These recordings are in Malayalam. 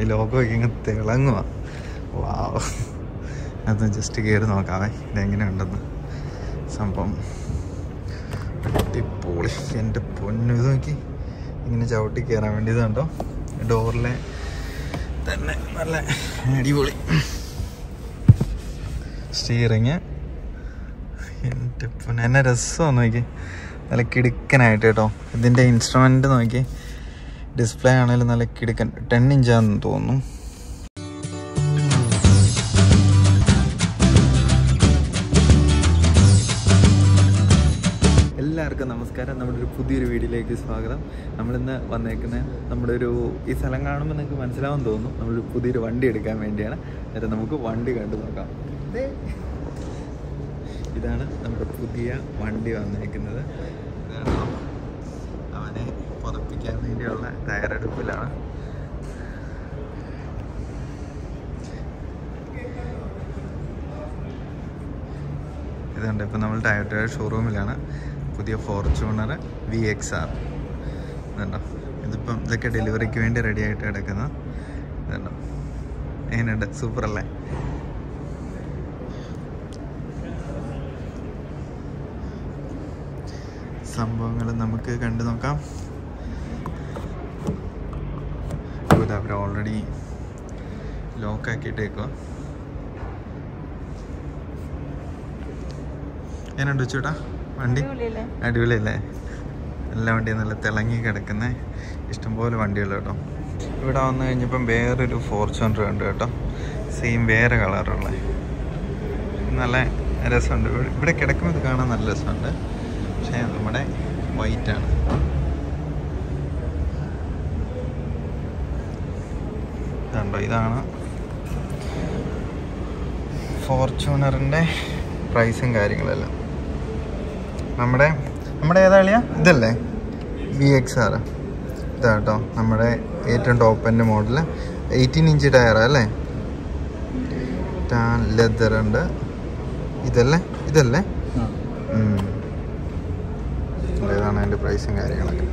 ഈ ലോഗോ ഒക്കെ ഇങ്ങനെ തിളങ്ങുക വാവ് അത് ജസ്റ്റ് കയറി നോക്കാവേ ഇതെങ്ങനെ ഉണ്ടെന്ന് സംഭവം അടിപൊളി എൻ്റെ പൊന്നു ഇത് നോക്കി ഇങ്ങനെ ചവിട്ടി കയറാൻ വേണ്ടി ഇതുണ്ടോ ഡോറിലെ തന്നെ നല്ല അടിപൊളി സ്റ്റീറിങ് എൻ്റെ പൊന്നു എന്നെ രസമാണ് നോക്കി നല്ല കിടുക്കനായിട്ട് കേട്ടോ ഇതിൻ്റെ ഇൻസ്ട്രുമെൻ്റ് നോക്കി ഡിസ്പ്ലേ ആണെങ്കിലും നല്ല കിടുക്കൻ ടെൻ ഇഞ്ചാന്ന് തോന്നുന്നു എല്ലാവർക്കും നമസ്കാരം നമ്മുടെ ഒരു പുതിയൊരു വീഡിയോയിലേക്ക് സ്വാഗതം നമ്മളിന്ന് വന്നേക്കുന്നത് നമ്മുടെ ഒരു ഈ സ്ഥലം കാണുമ്പോൾ നിങ്ങൾക്ക് മനസ്സിലാവും തോന്നുന്നു നമ്മളൊരു പുതിയൊരു വണ്ടി എടുക്കാൻ വേണ്ടിയാണ് എന്നിട്ട് നമുക്ക് വണ്ടി കണ്ടു നോക്കാം ദേ. ഇതാണ് നമ്മുടെ പുതിയ വണ്ടി വന്നേക്കുന്നത് ഇതാണോ? അവനെ പുതപ്പിക്കാൻ വേണ്ടിയുള്ള തയ്യാറെടുപ്പിലാണ് ഇതുണ്ട് ഇപ്പം നമ്മൾ ടയോട്ട ഷോറൂമിലാണ് പുതിയ ഫോർച്യൂണർ വി എക്സ് ആർ ഇതുണ്ടോ ഇതിപ്പം ഇതൊക്കെ ഡെലിവറിക്ക് വേണ്ടി റെഡി ആയിട്ട് കിടക്കുന്ന ഇതുണ്ടോ എങ്ങനെയുണ്ട് സൂപ്പർ അല്ലേ സംഭവങ്ങൾ നമുക്ക് കണ്ടു നോക്കാം അവർ ഓൾറെഡി ലോക്കാക്കിയിട്ടേക്കുക എങ്ങനെയുണ്ട് ചേട്ടാ വണ്ടി അടിപൊളിയല്ലേ എല്ലാ വണ്ടിയും നല്ല തിളങ്ങി കിടക്കുന്ന ഇഷ്ടംപോലെ വണ്ടികൾ കേട്ടോ ഇവിടെ വന്നു കഴിഞ്ഞപ്പം വേറൊരു ഫോർച്യൂണർ ഉണ്ട് കേട്ടോ സെയിം വേറെ കളറുള്ള നല്ല രസമുണ്ട് ഇവിടെ- ഇവിടെ കിടക്കുമ്പോൾ ഇത് കാണാൻ നല്ല രസമുണ്ട് പക്ഷേ നമ്മുടെ വൈറ്റ് ആണ് ഇതുണ്ടോ ഇതാണ് ഫോർച്യൂണറിൻ്റെ പ്രൈസും കാര്യങ്ങളെല്ലാം നമ്മുടെ നമ്മുടെ ഏതാ കളിയാ ഇതല്ലേ വി എക്സ് ആർ ഇതാ കേട്ടോ നമ്മുടെ ഏറ്റവും ടോപ്പ് എൻ്റെ മോഡൽ എയ്റ്റീൻ ഇഞ്ച് ടയറാ അല്ലേ ടാൻ ലെതർ ഉണ്ട് ഇതല്ലേ ഇതല്ലേ ഉം. ഇതാണ് അതിൻ്റെ പ്രൈസും കാര്യങ്ങളൊക്കെ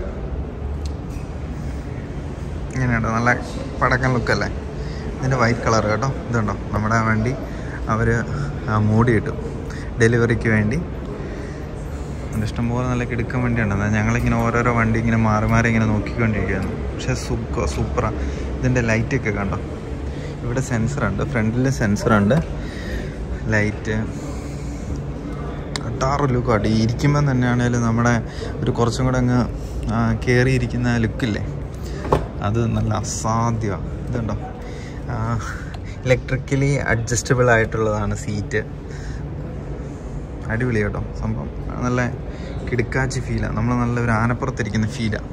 ഇങ്ങനെയുണ്ടോ നല്ല പടക്കം ലുക്കല്ലേ ഇതിൻ്റെ വൈറ്റ് കളർ കേട്ടോ ഇതുണ്ടോ നമ്മുടെ ആ വണ്ടി അവർ മൂടി കിട്ടും ഡെലിവറിക്ക് വേണ്ടി അത് ഇഷ്ടംപോലെ നല്ല കിടുക്കൻ വണ്ടിയുണ്ട് എന്നാൽ ഞങ്ങളിങ്ങനെ ഓരോരോ വണ്ടി ഇങ്ങനെ മാറി മാറി ഇങ്ങനെ നോക്കിക്കൊണ്ടിരിക്കുകയായിരുന്നു പക്ഷേ സുഖ സൂപ്പറാണ് ഇതിൻ്റെ ലൈറ്റൊക്കെ കണ്ടോ ഇവിടെ സെൻസറുണ്ട് ഫ്രണ്ടിൽ സെൻസറുണ്ട് ലൈറ്റ് അട്ടാറ് ലുക്ക് അടി ഇരിക്കുമ്പം തന്നെയാണേലും നമ്മുടെ ഒരു കുറച്ചും കൂടെ അങ്ങ് കയറിയിരിക്കുന്ന ലുക്കില്ലേ അത് നല്ല അസാധ്യമാണ് ഇതുണ്ടോ ഇലക്ട്രിക്കലി അഡ്ജസ്റ്റബിൾ ആയിട്ടുള്ളതാണ് സീറ്റ് അടിപൊളി കേട്ടോ സംഭവം നല്ല കിടുക്കാച്ചി ഫീലാണ് നമ്മൾ നല്ല ഒരു ആനപ്പുറത്തിരിക്കുന്ന ഫീലാണ്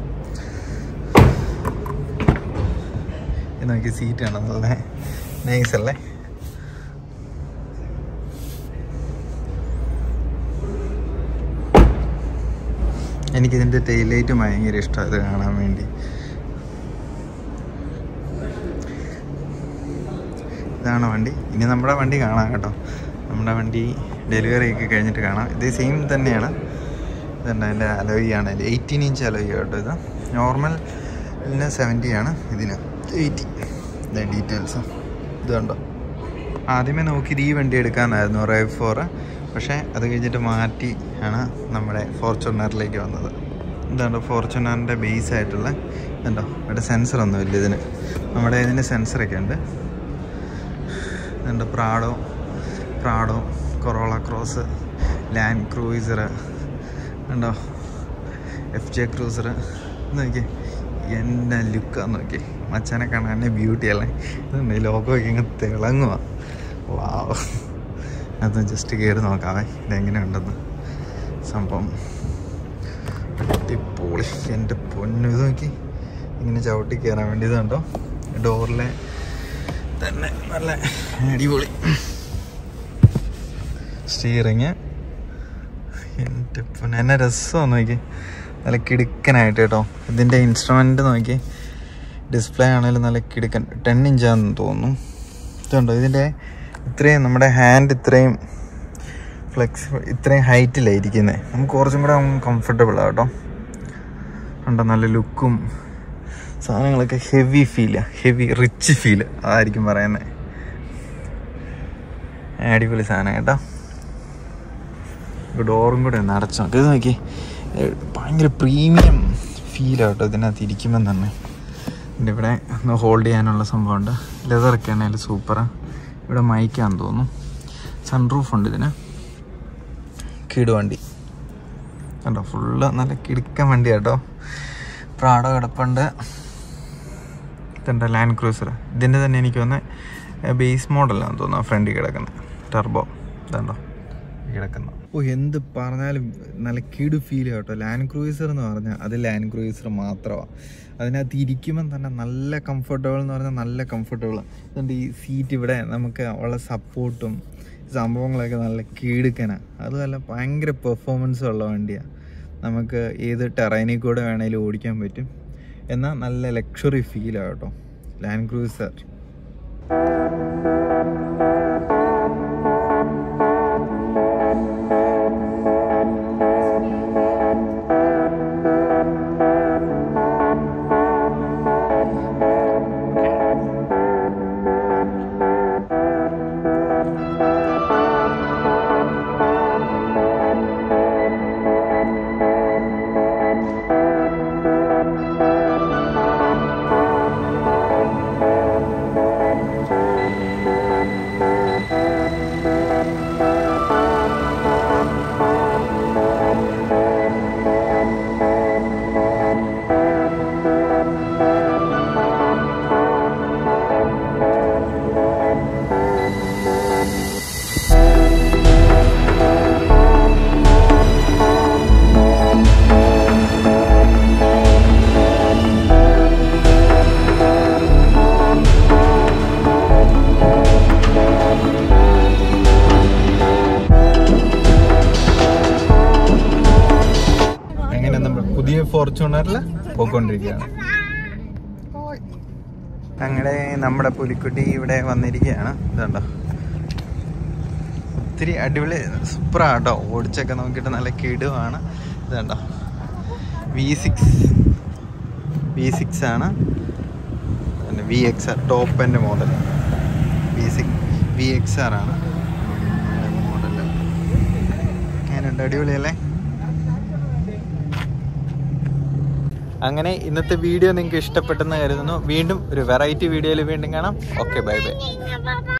നോക്കി സീറ്റാണ് നല്ല നൈസ് അല്ലേ എനിക്കിതിൻ്റെ ടെയിലൈറ്റ് ഭയങ്കര ഇഷ്ടമാണ് ഇത് കാണാൻ വേണ്ടി ഇതാണ് വണ്ടി ഇനി നമ്മുടെ വണ്ടി കാണാം കേട്ടോ നമ്മുടെ വണ്ടി ഡെലിവറി ഒക്കെ കഴിഞ്ഞിട്ട് കാണാം ഇത് സെയിം തന്നെയാണ് ഇതുണ്ട് അതിൻ്റെ അലോയി ആണ് എയ്റ്റീൻ ഇഞ്ച് അലോയി കേട്ടോ ഇത് നോർമൽ ഇതിന് സെവൻറ്റി ആണ് ഇതിന് എയ്റ്റി ഇതേ ഡീറ്റെയിൽസ് ഇത് കണ്ടോ ആദ്യമേ നോക്കിയത് ഈ വണ്ടി എടുക്കാനായിരുന്നു റൈവ് ഫോർ പക്ഷേ അത് കഴിഞ്ഞിട്ട് മാറ്റി ആണ് നമ്മുടെ ഫോർച്യൂണറിലേക്ക് വന്നത് ഇതുണ്ടോ ഫോർച്യൂണറിൻ്റെ ബേസ് ആയിട്ടുള്ള ഇതുണ്ടോ ഇവിടെ സെൻസർ ഒന്നും ഇല്ല ഇതിന് നമ്മുടെ ഇതിന് സെൻസറൊക്കെ ഉണ്ട് ഇതുണ്ട് Prado Prado Corolla cross land cruiser ഉണ്ടോ എഫ് ജെ ക്രൂസർ നോക്കി എന്നാ ലുക്കാന്ന് നോക്കി മച്ചാനെ കാണാൻ ബ്യൂട്ടി അല്ലേ ഇതുണ്ട് ഈ ലോഗോ ഒക്കെ ഇങ്ങനെ തിളങ്ങുക വാവ് അത് ജസ്റ്റ് കയറി നോക്കാവേ ഇതെങ്ങനെ ഉണ്ടെന്ന് സംഭവം അടിപൊളി എൻ്റെ പൊന്നു ഇത് നോക്കി ഇങ്ങനെ ചവിട്ടി കയറാൻ വേണ്ടി ഇതുണ്ടോ ഡോറിലെ തന്നെ നല്ല അടിപൊളി സ്റ്റീറിങ് എൻ്റെ പൊന്നെ എന്നെ രസമാണ് നോക്കി നല്ല കിടുക്കനായിട്ട് കേട്ടോ ഇതിൻ്റെ ഇൻസ്ട്രുമെൻ്റ് നോക്കി ഡിസ്പ്ലേ ആണെങ്കിലും നല്ല കിടുക്കൻ ടെൻ ഇഞ്ചാന്ന് തോന്നുന്നു ഇതുണ്ടോ ഇതിൻ്റെ ഇത്രയും നമ്മുടെ ഹാൻഡ് ഇത്രയും ഫ്ലെക്സ് ഇത്രയും ഹൈറ്റിലായിരിക്കുന്നത് നമുക്ക് കുറച്ചും കൂടെ കംഫർട്ടബിൾ കേട്ടോ ഉണ്ടോ നല്ല ലുക്കും സാധനങ്ങളൊക്കെ heavy feel heavy rich feel അതായിരിക്കും പറയുന്നത് അടിപൊളി സാധനം കേട്ടോ ഡോറും കൂടെ ഒന്ന് അടച്ചു നോക്ക് ഇത് നോക്കി ഭയങ്കര പ്രീമിയം ഫീലാണ് കേട്ടോ ഇതിനകത്ത് ഇരിക്കുമ്പം തന്നെ ഇതിൻ്റെ ഇവിടെ ഒന്ന് ഹോൾഡ് ചെയ്യാനുള്ള സംഭവമുണ്ട് ലെതറൊക്കെ ആണെങ്കിൽ സൂപ്പറാണ് ഇവിടെ മൈക്കാന്ന് തോന്നുന്നു സൺറൂഫ് ഉണ്ട് ഇതിന് കിടുവണ്ടി കണ്ടോ ഫുള്ള് നല്ല കിടുക്കൻ വണ്ടി കേട്ടോ പ്രാഡോ കിടപ്പുണ്ട് ഇതുണ്ട് ലാൻഡ് ക്രൂസർ ഇതിൻ്റെ തന്നെ എനിക്ക് തോന്നുന്നത് ബേസ് മോഡലാണെന്ന് തോന്നുന്നു ഫ്രണ്ടിൽ കിടക്കുന്നത് ടർബോ ഇതുണ്ടോ കിടക്കുന്ന ഓ എന്ത് പറഞ്ഞാലും നല്ല കിടു ഫീൽ കേട്ടോ ലാൻഡ് ക്രൂയിസർ എന്ന് പറഞ്ഞാൽ അത് ലാൻഡ് ക്രൂയിസർ മാത്രമാണ് അതിനകത്ത് ഇരിക്കുമ്പം തന്നെ നല്ല കംഫർട്ടബിൾ എന്ന് പറഞ്ഞാൽ നല്ല കംഫർട്ടബിൾ അതുകൊണ്ട് ഈ സീറ്റ് ഇവിടെ നമുക്ക് ഉള്ള സപ്പോർട്ടും സംഭവങ്ങളൊക്കെ നല്ല കീടുക്കനാണ് അതുമല്ല ഭയങ്കര പെർഫോമൻസ് ഉള്ള വണ്ടിയാണ് നമുക്ക് ഏത് ടെറൈനിൽ കൂടെ വേണേലും ഓടിക്കാൻ പറ്റും എന്നാൽ നല്ല ലക്ഷറി ഫീലാണ് കേട്ടോ ലാൻഡ് ക്രൂസർ അങ്ങനെ നമ്മൾ പുതിയ ഫോർച്യൂണറിൽ പോയിക്കൊണ്ടിരിക്കുകയാണ് അങ്ങനെ നമ്മുടെ പുലിക്കുട്ടി ഇവിടെ വന്നിരിക്കുകയാണ് ഇതുണ്ടോ ഒത്തിരി അടിപൊളി സൂപ്പറാണ് കേട്ടോ ഓടിച്ചൊക്കെ നോക്കിയിട്ട് നല്ല കിടുവാണ് ഇതുണ്ടോ വി സിക്സ് വി സിക്സ് ആണ് പിന്നെ വി എക്സ് ആർ ടോപ്പ് എൻ്റെ model V six V X R ആണ് മോഡൽ അങ്ങനെയുണ്ട് അടിപൊളിയല്ലേ അങ്ങനെ ഇന്നത്തെ വീഡിയോ നിങ്ങൾക്ക് ഇഷ്ടപ്പെട്ടെന്ന് കരുതുന്നു വീണ്ടും ഒരു വെറൈറ്റി വീഡിയോയിൽ വീണ്ടും കാണാം ഓക്കെ ബൈ ബൈ